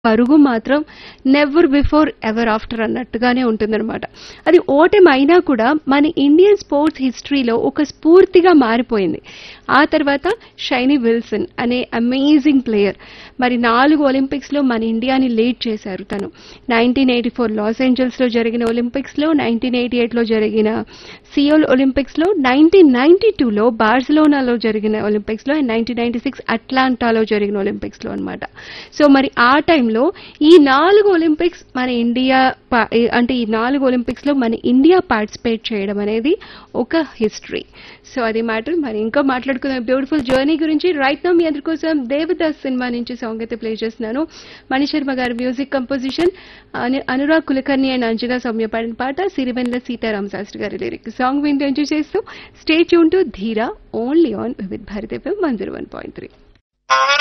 పరుగు మాత్రం never before ever after అన్నట్టుగానే ఉంటుందన్నమాట అది ఓటమి అయినా కూడా మన ఇండియన్ స్పోర్ట్స్ హిస్టరీలో ఒక స్ఫూర్తిగా మారిపోయింది ఆ తర్వాత షైనీ విల్సన్ అనే అమేజింగ్ ప్లేయర్ మరి నాలుగు ఒలింపిక్స్లో మన ఇండియాని లీడ్ చేశారు తను నైన్టీన్ ఎయిటీ ఫోర్ లాస్ ఏంజల్స్లో జరిగిన ఒలింపిక్స్లో నైన్టీన్ ఎయిటీ ఎయిట్లో జరిగిన సియోల్ ఒలింపిక్స్లో నైన్టీన్ నైన్టీ టూలో బార్సిలోనాలో జరిగిన ఒలింపిక్స్లో అండ్ నైన్టీన్ నైన్టీ సిక్స్ అట్లాంటాలో జరిగిన ఒలింపిక్స్లో అనమాట సో మరి ఆ టైంలో ఈ నాలుగు ఒలింపిక్స్ మన ఇండియా పా- అంటే ఈ నాలుగు ఒలింపిక్స్లో మన ఇండియా పార్టిసిపేట్ చేయడం అనేది ఒక హిస్టరీ సో అది మ్యాటర్ మరి ఇంకా మాట్లాడుకుందాం బ్యూటిఫుల్ జర్నీ గురించి రైట్ నో మీ అందరి కోసం దేవదాస్ సినిమా నుంచి సాంగ్ అయితే ప్లే చేస్తున్నాను మణిశర్మ గారి music composition Anu- Anurag Kulkarni and అంజగా సౌమ్య పాడిన పాట సిరివెన్ల సీతారామ శాస్త్రి గారి లిరిక్ సాంగ్ వింటూ ఎంజాయ్ చేస్తూ stay tuned to Dheera only on with Bharat FM one zero one point three